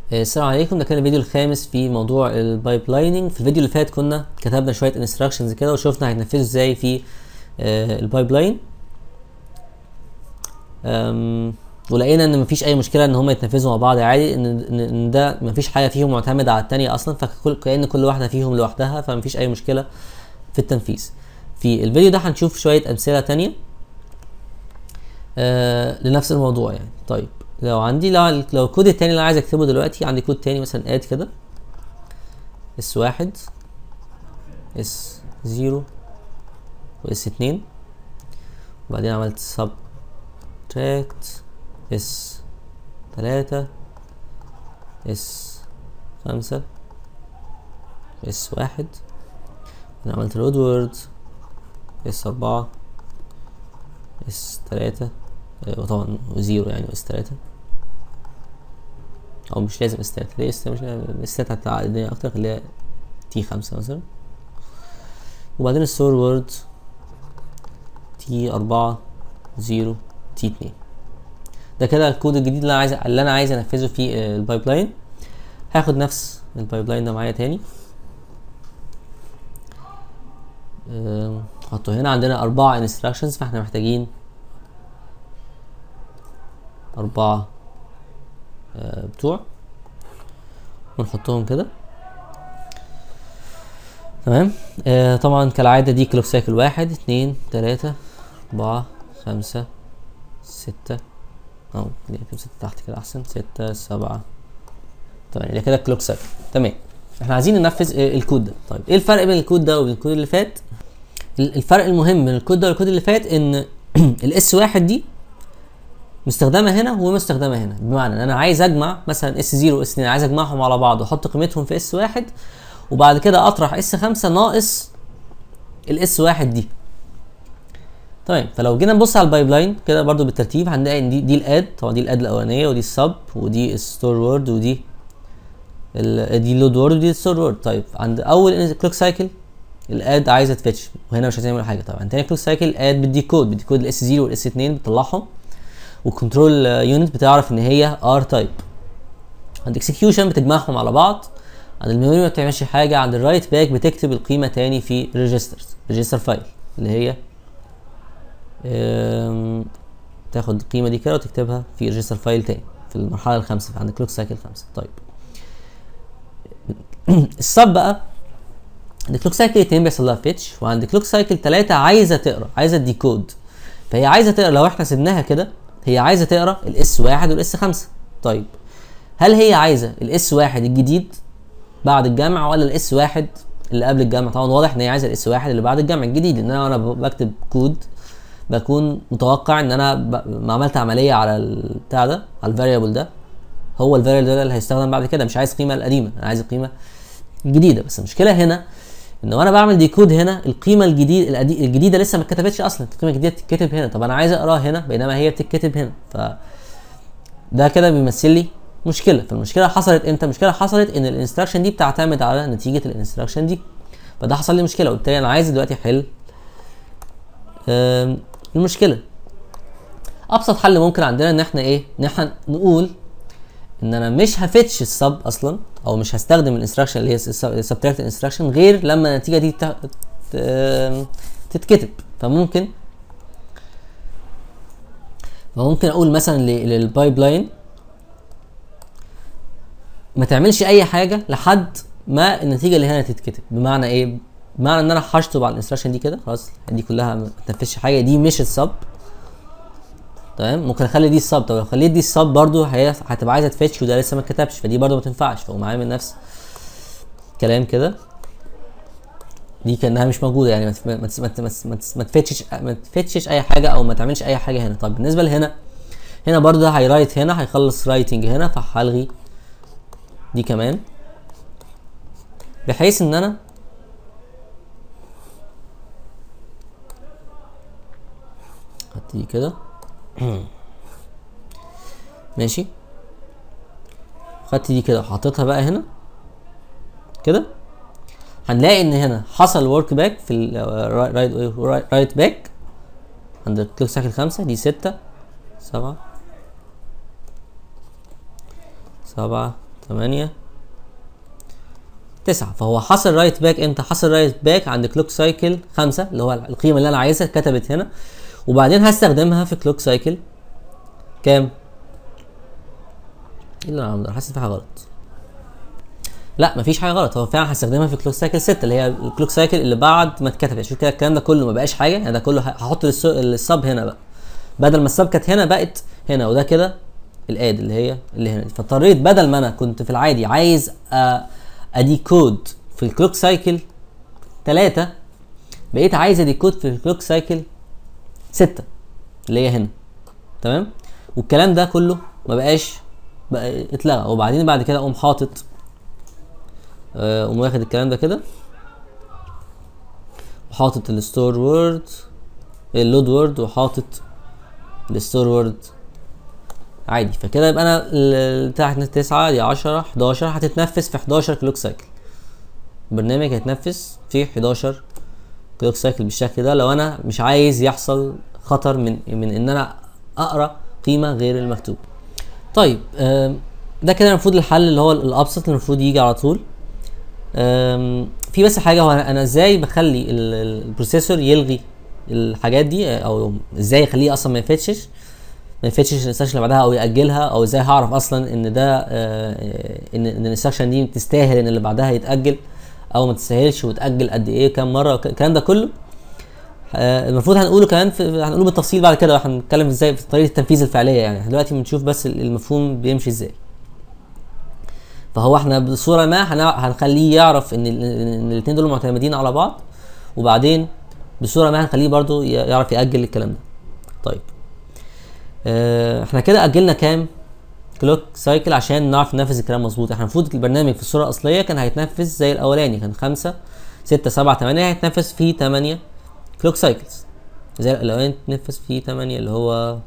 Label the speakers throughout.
Speaker 1: آه، السلام عليكم ده كان الفيديو الخامس في موضوع البايب لايننج في الفيديو اللي فات كنا كتبنا شويه انستراكشنز كده وشفنا هيتنفذوا ازاي في البايب لاين ولقينا ان مفيش اي مشكله ان هم يتنفذوا مع بعض عادي ان ان إن ده مفيش حاجه فيهم معتمده على التانية اصلا فكل كأن كل واحده فيهم لوحدها فمفيش اي مشكله في التنفيذ في الفيديو ده هنشوف شويه امثله تانية آه لنفس الموضوع يعني طيب لو عندي لو, لو الكود التاني اللي انا عايز اكتبه دلوقتي عندي كود تاني مثلا اد كده اس واحد اس زيرو واس اتنين وبعدين عملت سب تراكت اس تلاتة اس خمسة اس واحد بعدين عملت رود وورد اس أربعة اس تلاتة آه، وطبعا زيرو يعني اس تلاتة او مش لازم اس تلاتة ليه اس مش لازم اس تلاتة هتعقد الدنيا اكتر خليها تي خمسة مثلا وبعدين الستور وورد تي أربعة زيرو تي اتنين ده كده الكود الجديد اللي انا عايز اللي انا عايز انفذه في آه، البايب لاين هاخد نفس البايب لاين ده معايا تاني آم، احطه هنا عندنا أربعة انستراكشنز فاحنا محتاجين أربعة آه، بتوع ونحطهم كده تمام آه طبعا كالعادة دي كلوك سايكل واحد اتنين تلاتة أربعة خمسة ستة أو دي كده ستة تحت كده أحسن ستة سبعة تمام ده كده كلوك سايكل تمام احنا عايزين ننفذ آه، الكود ده طيب ايه الفرق بين الكود ده وبين الكود اللي فات ال- الفرق المهم بين الكود ده والكود اللي فات ان الاس واحد دي مستخدمه هنا ومستخدمه هنا بمعنى ان انا عايز اجمع مثلا اس 0 واس 2 عايز اجمعهم على بعض واحط قيمتهم في اس واحد وبعد كده اطرح اس 5 ناقص الاس واحد دي تمام فلو جينا نبص على البايب لاين كده برضو بالترتيب هنلاقي ان دي دي الاد طبعا دي الاد الاولانيه ودي السب ودي الستور وورد ودي ال- دي اللود وورد ودي الستور وورد طيب عند اول كلوك سايكل الاد عايزه تفتش وهنا مش عايزين نعمل حاجه طبعا تاني كلوك سايكل اد بتديكود بتديكود الاس 0 والاس 2 بتطلعهم والكنترول يونت بتعرف ان هي ار تايب عند اكسكيوشن بتجمعهم على بعض عند الميموري ما بتعملش حاجه عند الرايت باك بتكتب القيمه تاني في ريجسترز ريجستر فايل اللي هي أم، تاخد القيمه دي كده وتكتبها في ريجستر فايل تاني في المرحله الخامسه عند كلوك سايكل خمسة طيب السب بقى عند كلوك سايكل 2 بيحصل لها فيتش وعند كلوك سايكل 3 عايزه تقرا عايزه ديكود فهي عايزه تقرا لو احنا سيبناها كده هي عايزه تقرا الاس 1 والاس 5 طيب هل هي عايزه الاس 1 الجديد بعد الجمع ولا الاس 1 اللي قبل الجمع طبعا واضح ان هي عايزه الاس 1 اللي بعد الجمع الجديد ان انا وانا ب- بكتب كود بكون متوقع ان انا ب... ما عملت عمليه على البتاع ده على الفاريبل ده هو الفاريبل ده اللي هيستخدم بعد كده مش عايز القيمه القديمه انا عايز القيمه الجديده بس المشكله هنا ان وانا بعمل ديكود هنا القيمه الجديد القدي- الجديده لسه ما اتكتبتش اصلا القيمه الجديده بتتكتب هنا طب انا عايز اقراها هنا بينما هي بتتكتب هنا ف ده كده بيمثل لي مشكله فالمشكله حصلت امتى المشكله حصلت ان الانستراكشن دي بتعتمد على نتيجه الانستراكشن دي فده حصل لي مشكله وبالتالي انا عايز دلوقتي احل آم، المشكله ابسط حل ممكن عندنا ان احنا ايه ان احنا نقول ان انا مش هفتش السب اصلا او مش هستخدم الانستراكشن اللي هي السبتراكت انستراكشن غير لما النتيجه دي ت- ت- تتكتب فممكن فممكن اقول مثلا ل- للبايب لاين ما تعملش اي حاجه لحد ما النتيجه اللي هنا تتكتب بمعنى ايه بمعنى ان انا هشطب على الانستراكشن دي كده خلاص دي كلها ما تنفذش حاجه دي مش السب تمام ممكن اخلي دي السب طب لو خليت دي السب برضو هي هتبقى عايزه تفتش وده لسه ما اتكتبش فدي برضو ما تنفعش فاقوم عامل نفس كلام كده دي كانها مش موجوده يعني ما تف- ما تس- ما تس- ما تس- ما تس- ما تفتشش ما تفتشش اي حاجه او ما تعملش اي حاجه هنا طب بالنسبه لهنا هنا برضو ده هيرايت هنا هيخلص رايتنج هنا فهلغي دي كمان بحيث ان انا حط دي كده ماشي خدت دي كده وحطيتها بقى هنا كده هنلاقي ان هنا حصل ورك باك في الرايت باك عند الكليك سايكل خمسة دي ستة سبعة سبعة 8 9 فهو حصل رايت باك امتى حصل رايت باك عند كلوك سايكل 5 اللي هو القيمه اللي انا عايزها اتكتبت هنا وبعدين هستخدمها في كلوك سايكل كام ايه اللي انا عامله ده؟ حاسس في حاجه غلط لا مفيش حاجه غلط هو فعلا هستخدمها في كلوك سايكل 6 اللي هي الكلوك سايكل اللي بعد ما اتكتبت عشان كده الكلام ده كله ما بقاش حاجه يعني ده كله هحط الس- السب هنا بقى بدل ما السب كانت هنا بقت هنا وده كده الاد اللي هي اللي هنا دي فاضطريت بدل ما انا كنت في العادي عايز أ- اديكود في الكلوك سايكل 3 بقيت عايز اديكود في الكلوك سايكل 6 اللي هي هنا تمام والكلام ده كله ما بقاش بقى اتلغى وبعدين بعد كده اقوم حاطط آه، اقوم واخد الكلام ده كده وحاطط الستور وورد اللود وورد وحاطط الستور وورد عادي فكده يبقى انا ال- تحت 9 دي 10 11 هتتنفذ في 11 كلوك سايكل البرنامج هيتنفذ في 11 كلوك سايكل بالشكل ده لو انا مش عايز يحصل خطر من من ان انا اقرا قيمه غير المكتوب طيب آم، ده كده المفروض الحل اللي هو الابسط اللي المفروض يجي على طول آم، في بس حاجه هو انا أنا ازاي بخلي ال- ال- البروسيسور يلغي الحاجات دي آه، او ازاي يخليه اصلا ما يفتشش ما يفتشش الانستراكشن اللي بعدها او ياجلها او ازاي هعرف اصلا ان ده آه، ان ان الانستراكشن دي تستاهل ان اللي بعدها يتاجل او ما تستاهلش وتاجل قد ايه كام مره وك- الكلام ده كله آه، المفروض هنقوله كمان في هنقوله بالتفصيل بعد كده هنتكلم ازاي في طريقه التنفيذ الفعليه يعني إحنا دلوقتي بنشوف بس المفهوم بيمشي ازاي فهو احنا بصوره ما هنع- هنخليه يعرف ان ال- ان الاثنين دول معتمدين على بعض وبعدين بصوره ما هنخليه برضو ي- يعرف ياجل الكلام ده طيب آه، احنا كده اجلنا كام كلوك سايكل عشان نعرف ننفذ الكلام مظبوط احنا المفروض البرنامج في الصوره الاصليه كان هيتنفذ زي الاولاني كان خمسة ستة سبعة تمانية هيتنفذ فيه تمانية كلوك سايكلز زي الاولاني اتنفذ فيه تمانية اللي هو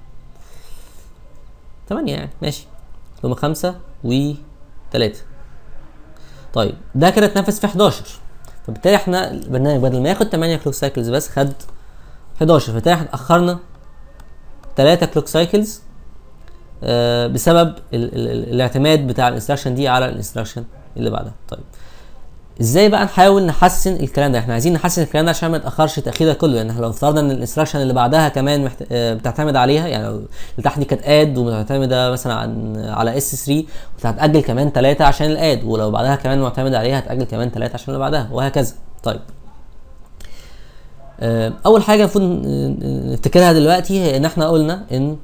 Speaker 1: تمانية يعني ماشي اللي هما خمسة و تلاتة طيب ده كده اتنفذ في 11 فبالتالي احنا البرنامج بدل ما ياخد 8 كلوك سايكلز بس خد 11 فبالتالي احنا اتاخرنا 3 كلوك سايكلز آه بسبب ال ال ال الاعتماد بتاع الانستراكشن دي على الانستراكشن اللي بعدها طيب ازاي بقى نحاول نحسن الكلام ده احنا عايزين نحسن الكلام ده عشان ما يتاخرش التاخير ده كله يعني احنا لو افترضنا ان الانستراكشن اللي بعدها كمان محت... آه، بتعتمد عليها يعني لو اللي تحت دي كانت اد ومعتمده مثلا عن على اس 3 هتاجل كمان ثلاثه عشان الاد ولو بعدها كمان معتمد عليها هتاجل كمان ثلاثه عشان اللي بعدها وهكذا طيب آه، اول حاجه المفروض ن- نفتكرها دلوقتي هي ان احنا قلنا ان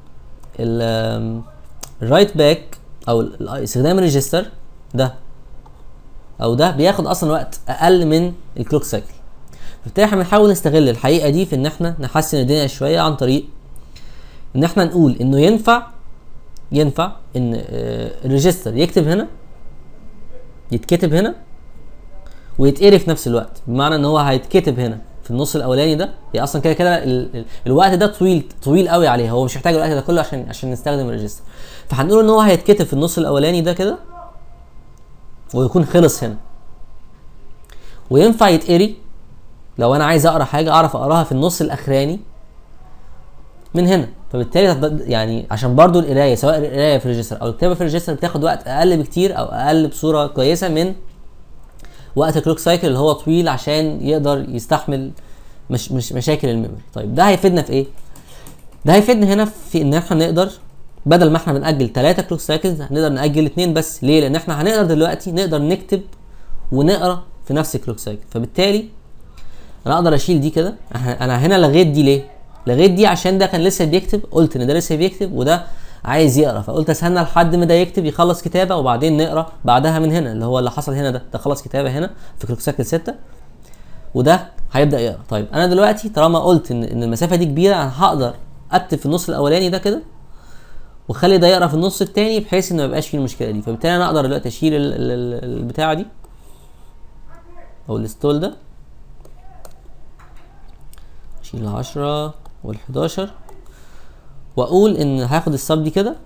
Speaker 1: الرايت باك او ال- استخدام الريجستر ده او ده بياخد اصلا وقت اقل من الكلوك سايكل فبالتالي احنا بنحاول نستغل الحقيقه دي في ان احنا نحسن الدنيا شويه عن طريق ان احنا نقول انه ينفع ينفع ان آه، الريجستر يكتب هنا يتكتب هنا ويتقري في نفس الوقت بمعنى ان هو هيتكتب هنا في النص الاولاني ده هي اصلا كده كده ال- ال- الوقت ده طويل طويل قوي عليه هو مش محتاج الوقت ده كله عشان عشان نستخدم الريجستر فهنقول ان هو هيتكتب في النص الاولاني ده كده ويكون خلص هنا وينفع يتقري لو انا عايز اقرا حاجه اعرف اقراها في النص الاخراني من هنا فبالتالي تد- يعني عشان برضو القرايه سواء القرايه في الريجستر او الكتابه في الريجستر بتاخد وقت اقل بكتير او اقل بصوره كويسه من وقت الكلوك سايكل اللي هو طويل عشان يقدر يستحمل مش مش مشاكل الميموري طيب ده هيفيدنا في ايه ده هيفيدنا هنا في ان احنا نقدر بدل ما احنا بنأجل 3 كلوك سايكلز هنقدر نأجل 2 بس ليه لان احنا هنقدر دلوقتي نقدر نكتب ونقرا في نفس الكلوك سايكل فبالتالي انا اقدر اشيل دي كده أنا- انا هنا لغيت دي ليه لغيت دي عشان ده كان لسه بيكتب قلت ان ده لسه بيكتب وده عايز يقرا فقلت استنى لحد ما ده يكتب يخلص كتابه وبعدين نقرا بعدها من هنا اللي هو اللي حصل هنا ده ده خلص كتابه هنا في كلوك سايكل 6 وده هيبدا يقرا طيب انا دلوقتي طالما قلت ان ان المسافه دي كبيره انا هقدر اكتب في النص الاولاني ده كده واخلي ده يقرا في النص التاني بحيث ان ما يبقاش فيه المشكله دي فبالتالي انا اقدر دلوقتي اشيل ال- ال- ال- البتاعه دي او الستول ده اشيل 10 وال 11 واقول ان هاخد السب دي كده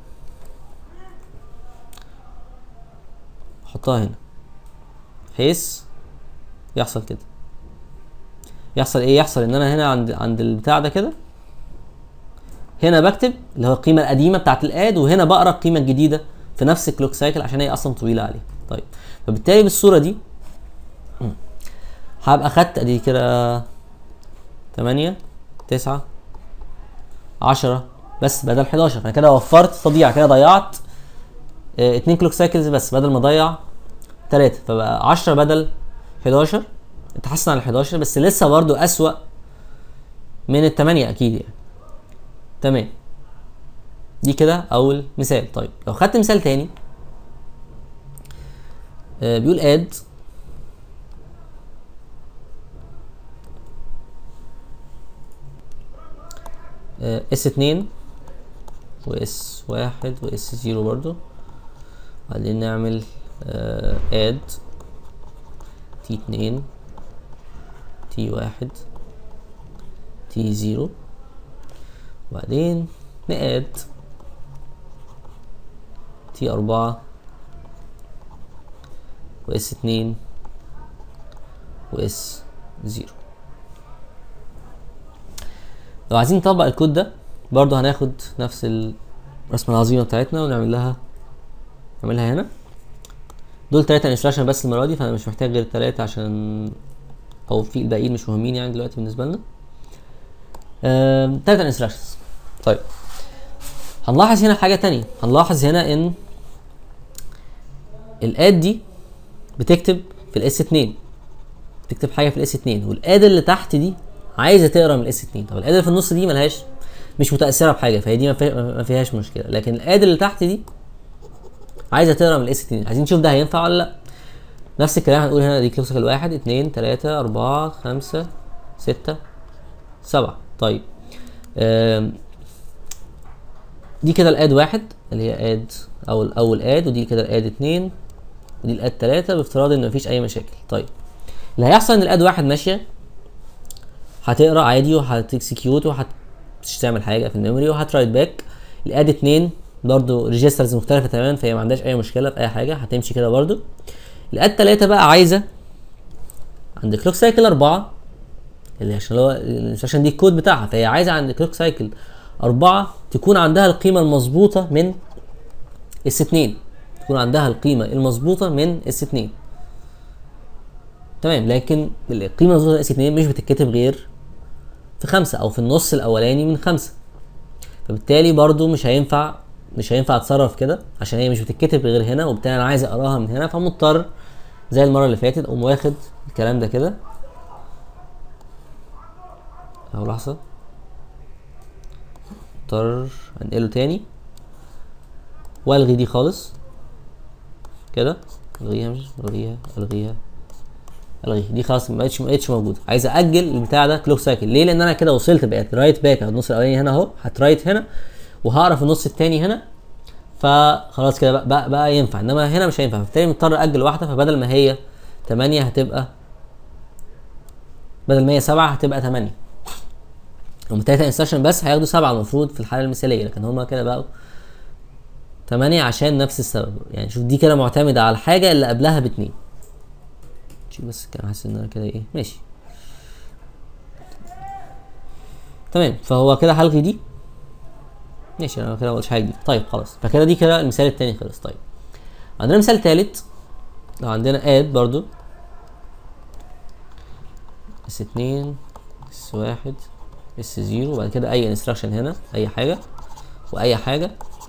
Speaker 1: احطها هنا بحيث يحصل كده يحصل ايه يحصل ان انا هنا عند عند البتاع ده كده هنا بكتب اللي هو القيمه القديمه بتاعت الاد وهنا بقرا القيمه الجديده في نفس الكلوك سايكل عشان هي اصلا طويله عليه طيب فبالتالي بالصوره دي مم. هبقى خدت ادي كده 8 9 10 بس بدل 11 انا كده وفرت تضييع كده ضيعت اه اتنين كلوك سايكلز بس بدل ما اضيع 3 فبقى 10 بدل 11 اتحسن على 11 بس لسه برضو اسوأ من الثمانية اكيد يعني تمام دي كده اول مثال طيب لو خدت مثال تاني آه بيقول اد اس اتنين واس واحد واس زيرو برضو بعدين نعمل اد تي اتنين تي واحد تي زيرو وبعدين نقاد تي أربعة وإس اتنين وإس زيرو لو عايزين نطبق الكود ده برضو هناخد نفس الرسمة العظيمة بتاعتنا ونعمل لها نعملها هنا دول تلاتة انستراكشن بس المرة دي فأنا مش محتاج غير تلاتة عشان أو في الباقيين مش مهمين يعني دلوقتي بالنسبة لنا آم، تلاتة انستراكشنز طيب هنلاحظ هنا حاجة تانية هنلاحظ هنا ان الاد دي بتكتب في الاس 2 بتكتب حاجة في الاس 2 والاد اللي تحت دي عايزة تقرا من الاس 2 طب الاد اللي في النص دي ملهاش مش متأثرة بحاجة فهي دي ما فيها- ما فيهاش مشكلة لكن الاد اللي تحت دي عايزة تقرا من الاس 2 عايزين نشوف ده هينفع ولا لا نفس الكلام هنقول هنا دي كلوسيكال واحد اتنين تلاتة أربعة خمسة ستة سبعة طيب آم، دي كده الاد واحد اللي هي اد او اول اد ودي كده الاد اتنين ودي الاد تلاتة بافتراض ان مفيش اي مشاكل طيب اللي هيحصل ان الاد واحد ماشيه هتقرا عادي وهتكسكيوت وهتعمل حاجه في الميموري وهترايت باك الاد اتنين برضو ريجسترز مختلفه تماما فهي ما عندهاش اي مشكله في اي حاجه هتمشي كده برضو الاد تلاتة بقى عايزه عند كلوك سايكل أربعة اللي عشان هو الانستراكشن دي الكود بتاعها فهي عايزه عند كلوك سايكل أربعة تكون عندها القيمة المظبوطة من اس 2 تكون عندها القيمة المظبوطة من اس 2 تمام لكن القيمة المظبوطة من اس 2 مش بتتكتب غير في خمسة أو في النص الأولاني من خمسة فبالتالي برضو مش هينفع مش هينفع اتصرف كده عشان هي مش بتتكتب غير هنا وبالتالي انا عايز اقراها من هنا فمضطر زي المره اللي فاتت اقوم واخد الكلام ده كده اهو لحظه مضطر انقله تاني والغي دي خالص كده الغيها مش الغيها الغيها الغيها دي خلاص ما بقتش ما بقتش موجوده عايز اجل البتاع ده كلوك سايكل ليه لان انا كده وصلت بقت رايت باك النص الاولاني هنا اهو هترايت هنا وهقرا في النص التاني هنا فخلاص كده بقى, بقى, بقى ينفع انما هنا مش هينفع فبالتالي مضطر اجل واحده فبدل ما هي 8 هتبقى بدل ما هي 7 هتبقى 8 هم تلاتة انستراكشن بس هياخدوا سبعة المفروض في الحالة المثالية لكن هما كده بقوا تمانية عشان نفس السبب يعني شوف دي كده معتمدة على الحاجة اللي قبلها باتنين شوف بس كان حاسس ان انا كده ايه ماشي تمام فهو كده هلغي دي ماشي انا كده ما قلتش حاجه دي طيب خلاص فكده دي كده المثال التاني خلص طيب عندنا مثال تالت لو عندنا اد برضو اس اتنين اس واحد اس زيرو وبعد كده اي انستراكشن هنا اي حاجه واي حاجه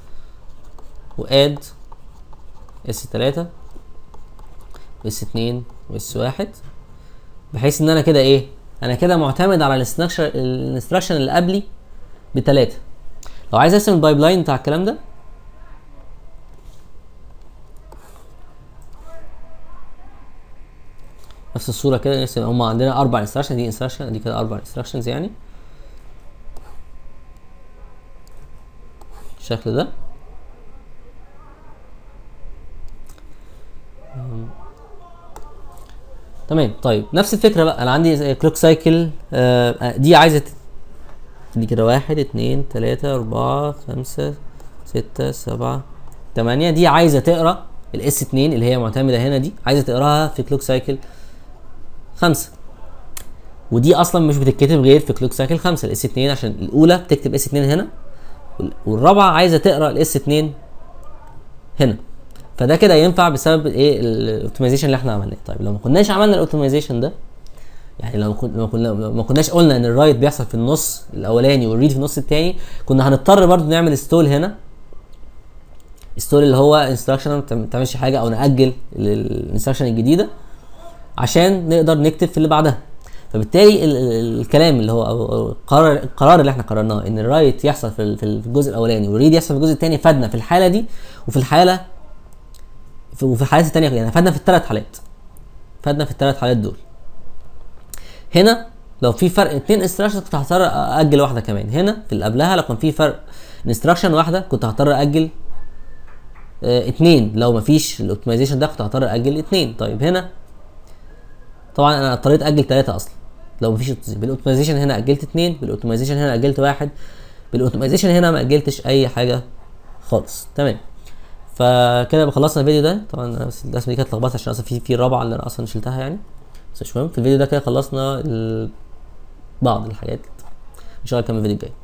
Speaker 1: واد اس تلاتة واس اتنين واس واحد بحيث ان انا كده ايه انا كده معتمد على الانستراكشن الانستراكشن اللي قبلي بتلاتة لو عايز ارسم البايب لاين بتاع الكلام ده نفس الصوره كده نفس هم عندنا اربع انستراكشن دي انستراكشن دي كده اربع انستراكشنز يعني الشكل ده أم. تمام طيب نفس الفكره بقى انا عندي كلوك سايكل دي عايزه تت- دي كده واحد اتنين تلاتة أربعة خمسة ستة سبعة تمانية دي عايزة تقرا الاس اتنين اللي هي معتمدة هنا دي عايزة تقراها في كلوك سايكل خمسة ودي أصلا مش بتتكتب غير في كلوك سايكل خمسة الاس اتنين عشان الأولى بتكتب اس اتنين هنا وال- والرابعة عايزة تقرا الاس اتنين هنا فده كده ينفع بسبب ايه الاوبتمايزيشن اللي احنا عملناه طيب لو ما كناش عملنا الاوبتمايزيشن ده يعني لو كن- لو كنا لو ما كناش قلنا ان الرايت بيحصل في النص الاولاني والريد في النص التاني كنا هنضطر برضو نعمل ستول هنا ستول اللي هو انستراكشن ما بتعم- بتعملش حاجه او ناجل الانستراكشن الجديده عشان نقدر نكتب في اللي بعدها فبالتالي ال- ال- الكلام اللي هو او أو القرار القرار اللي احنا قررناه ان الرايت يحصل في ال- في ال- في الجزء الاولاني والريد يحصل في الجزء الثاني فادنا في الحاله دي وفي الحاله في- وفي الحالات الثانيه يعني فادنا في الثلاث حالات فادنا في الثلاث حالات دول هنا لو في فرق اتنين انستراكشن كنت هضطر اجل واحده كمان هنا في اللي قبلها لو كان في فرق انستراكشن واحده كنت هضطر اجل اه اتنين لو مفيش الاوبتمايزيشن ده كنت هضطر اجل اتنين طيب هنا طبعا انا اضطريت اجل ثلاثه اصلا لو مفيش بالاوبتمايزيشن هنا اجلت اتنين بالاوبتمايزيشن هنا اجلت واحد بالاوبتمايزيشن هنا ما اجلتش اي حاجه خالص تمام فكده يبقى خلصنا الفيديو ده طبعا أنا بس الرسمه دي كانت اتلخبطت عشان اصلا في في رابعه اللي انا اصلا شلتها يعني بس مش مهم في الفيديو ده كده خلصنا ال- بعض الحاجات ان شاء الله نكمل الفيديو الجاي